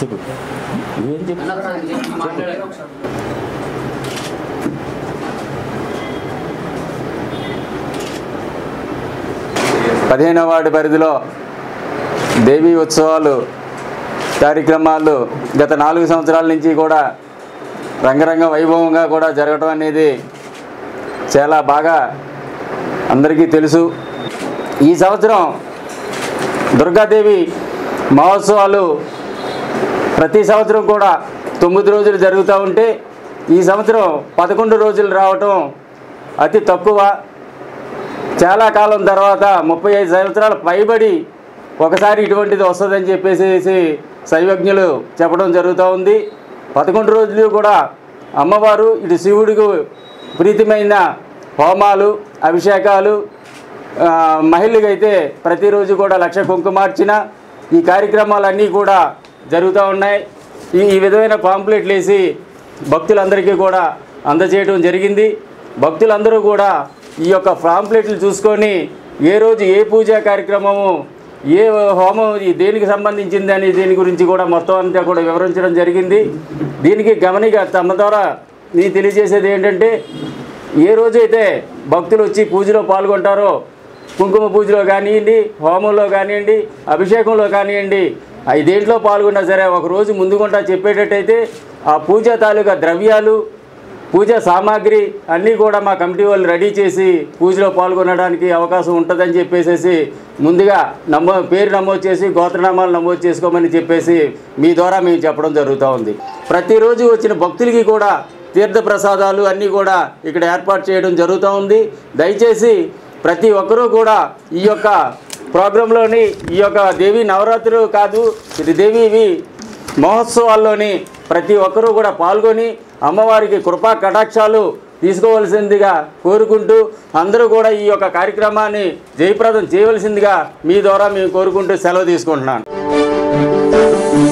చెప్పు ఏం చెప్పు పదిహేనవ వార్డు పరిధిలో దేవీ ఉత్సవాలు కార్యక్రమాలు గత నాలుగు సంవత్సరాల నుంచి కూడా రంగరంగ వైభవంగా కూడా జరగడం అనేది చాలా బాగా అందరికీ తెలుసు ఈ సంవత్సరం దుర్గాదేవి మహోత్సవాలు ప్రతి సంవత్సరం కూడా తొమ్మిది రోజులు జరుగుతూ ఉంటే ఈ సంవత్సరం పదకొండు రోజులు రావటం అతి తక్కువ చాలా కాలం తర్వాత ముప్పై ఐదు సంవత్సరాల పైబడి ఒకసారి ఇటువంటిది వస్తుందని చెప్పేసి శైవజ్ఞులు చెప్పడం జరుగుతూ ఉంది పదకొండు రోజులు కూడా అమ్మవారు ఇటు శివుడికి ప్రీతిమైన హోమాలు అభిషేకాలు ఆ, మహిళలకైతే ప్రతిరోజు కూడా లక్ష కుంకుమార్చిన ఈ కార్యక్రమాలన్నీ కూడా జరుగుతూ ఉన్నాయి ఈ ఈ విధమైన పాంప్లెట్లు వేసి భక్తులందరికీ కూడా అందజేయడం జరిగింది భక్తులందరూ కూడా ఈ యొక్క పాంప్లెట్లు చూసుకొని ఏ రోజు ఏ పూజా కార్యక్రమము ఏ హోమం ఈ దేనికి సంబంధించింది అని దీని గురించి కూడా మొత్తం అంతా కూడా వివరించడం జరిగింది దీనికి గమనిక తమ ద్వారా నేను తెలియజేసేది ఏంటంటే ఏ రోజైతే భక్తులు వచ్చి పూజలో పాల్గొంటారో కుంకుమ పూజలో కానివ్వండి హోమంలో కానివ్వండి అభిషేకంలో కానివ్వండి అవి దేంట్లో పాల్గొన్నా సరే ఒక రోజు ముందుగుంటా చెప్పేటట్టయితే ఆ పూజ తాలూకా ద్రవ్యాలు పూజ సామాగ్రి అన్నీ కూడా మా కమిటీ వాళ్ళు రెడీ చేసి పూజలో పాల్గొనడానికి అవకాశం ఉంటుందని చెప్పేసి ముందుగా నమో పేరు నమోదు చేసి గోత్రనామాలు నమోదు చేసుకోమని చెప్పేసి మీ ద్వారా మేము చెప్పడం జరుగుతూ ఉంది ప్రతిరోజు వచ్చిన భక్తులకి కూడా తీర్థ ప్రసాదాలు అన్నీ కూడా ఇక్కడ ఏర్పాటు చేయడం జరుగుతూ ఉంది దయచేసి ప్రతి ఒక్కరూ కూడా ఈ యొక్క ప్రోగ్రాంలోని ఈ యొక్క దేవి నవరాత్రులు కాదు ఇది దేవివి మహోత్సవాల్లోని ప్రతి ఒక్కరూ కూడా పాల్గొని అమ్మవారికి కృపా కటాక్షాలు తీసుకోవలసిందిగా కోరుకుంటూ అందరూ కూడా ఈ యొక్క కార్యక్రమాన్ని జయప్రదం చేయవలసిందిగా మీ ద్వారా మేము కోరుకుంటూ సెలవు తీసుకుంటున్నాను